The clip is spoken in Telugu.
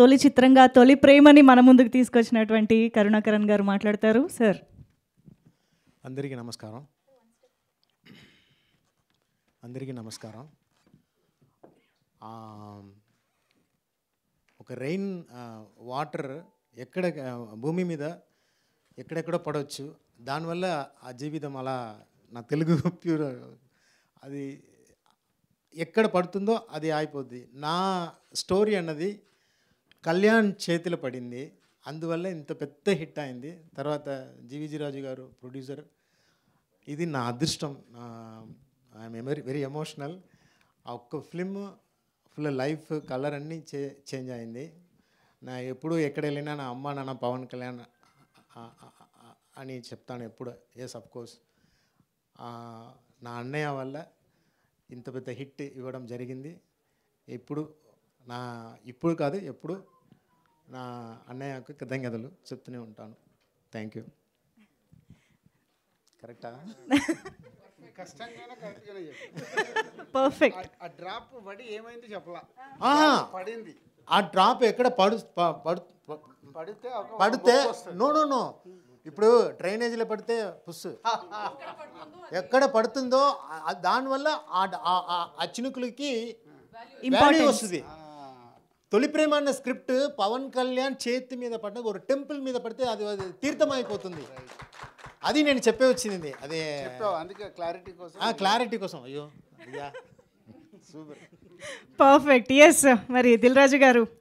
తొలి చిత్రంగా తొలి ప్రేమని మన ముందుకు తీసుకొచ్చినటువంటి కరుణాకరణ్ గారు మాట్లాడతారు సార్ అందరికీ నమస్కారం అందరికీ నమస్కారం ఆ, ఒక రెయిన్ వాటర్ ఎక్కడ ఆ, భూమి మీద ఎక్కడెక్కడో పడవచ్చు దానివల్ల ఆ జీవితం అలా నా తెలుగు ప్యూర్ అది ఎక్కడ పడుతుందో అది అయిపోద్ది నా స్టోరీ అన్నది కళ్యాణ్ చేతిలో పడింది అందువల్ల ఇంత పెద్ద హిట్ అయింది తర్వాత జీవిజీ రాజు గారు ప్రొడ్యూసర్ ఇది నా అదృష్టం ఐఎమ్ వెరీ వెరీ ఎమోషనల్ ఆ ఒక్క ఫిల్మ్ ఫుల్ లైఫ్ కలర్ అన్నీ చే చేంజ్ అయింది నా ఎప్పుడు ఎక్కడ వెళ్ళినా నా అమ్మ నాన్న పవన్ కళ్యాణ్ ఆ- ఆ- ఆ- అని చెప్తాను ఎప్పుడు ఎస్ అఫ్ కోర్స్ నా అన్నయ్య వల్ల ఇంత పెద్ద హిట్ ఇవ్వడం జరిగింది ఇప్పుడు నా ఇప్పుడు కాదు ఎప్పుడు నా అన్నయ్యకు కృతజ్ఞతలు చెప్తూనే ఉంటాను థ్యాంక్ యూ కరెక్టా కష్టంగానే కరెక్ట్గానే చెప్పు. పర్ఫెక్ట్ ఆ డ్రాప్ పడి ఏమైంది చెప్పలా ఆహా. పడింది ఆ డ్రాప్ ఎక్కడ పడు ప- పడు ప- పడితే ఒక పడితే మొక్కు వస్తుంది. నో నో నో ఇప్పుడు డ్రైనేజీలో పడితే పుస్సు ఎక్కడ పడుతుందో ఆ- దానివల్ల ఆ డ- ఆ- ఆ- ఆ చినుకులకి వాల్యూ వస్తుంది ఆ, తొలి ప్రేమ అన్న స్క్రిప్ట్ పవన్ కళ్యాణ్ చేతి మీద పడిన ఒక టెంపుల్ మీద పడితే అది అది తీర్థం అయిపోతుంది అది నేను చెప్పే వచ్చింది అదే చెప్పావు అందుకే క్లారిటీ కోసం ఆ క్లారిటీ కోసం అయ్యో అయ్యా సూపర్ పర్ఫెక్ట్ ఎస్ మరి దిల్ రాజు గారు